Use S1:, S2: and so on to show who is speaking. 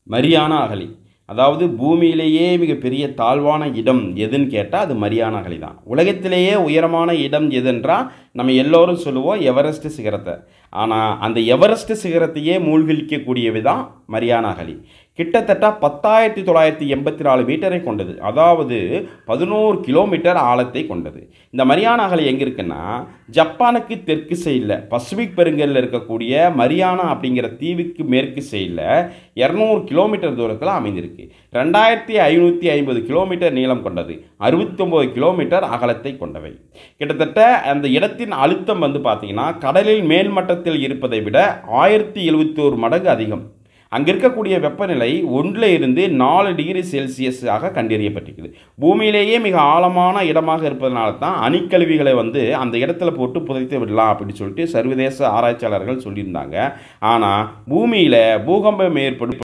S1: Mariana அகழி அதாவது பூமியிலேயே மிகப்பெரிய தாழ்வான இடம் எதுன்னு கேட்டால் அது மரியானா அகழி தான் உலகத்திலேயே உயரமான இடம் எதுன்றா நம்ம எல்லோரும் சொல்லுவோம் எவரெஸ்ட் சிகரத்தை ஆனால் அந்த எவரெஸ்ட் சிகரத்தையே மூழ்கடிக்கக்கூடியவை தான் மரியானா அகழி கிட்டத்தட்ட பத்தாயிரத்தி தொள்ளாயிரத்தி எண்பத்தி நாலு மீட்டரை கொண்டது அதாவது பதினோரு கிலோமீட்டர் ஆழத்தை கொண்டது இந்த மரியானா அகழி எங்கே இருக்குன்னா ஜப்பானுக்கு தெற்கு சைடில் பசிபிக் பெருங்கல்ல இருக்கக்கூடிய மரியானா அப்படிங்கிற தீவுக்கு மேற்கு சைடில் இரநூறு கிலோமீட்டர் தூரத்தில் அமைந்திருக்கு ரெண்டாயிரத்தி ஐநூற்றி ஐம்பது கிலோமீட்டர் நீளம் கொண்டது அறுபத்தொம்போது கிலோமீட்டர் அகலத்தை கொண்டவை கிட்டத்தட்ட அந்த இடத்தின் அழுத்தம் வந்து பார்த்திங்கன்னா கடலில் மேல்மட்டத்தில் இருப்பதை விட ஆயிரத்தி எழுபத்தி ஒரு மடங்கு அதிகம் அங்கே இருக்கக்கூடிய வெப்பநிலை ஒன்றில் இருந்து நாலு டிகிரி செல்சியஸாக கண்டறியப்பட்டிருக்குது பூமியிலேயே மிக ஆழமான இடமாக இருப்பதனால தான் அணுக்கழிவுகளை வந்து அந்த இடத்துல போட்டு புதைத்து விடலாம் அப்படின்னு சொல்லிட்டு சர்வதேச ஆராய்ச்சியாளர்கள் சொல்லியிருந்தாங்க ஆனால் பூமியில் பூகம்பம் ஏற்படும்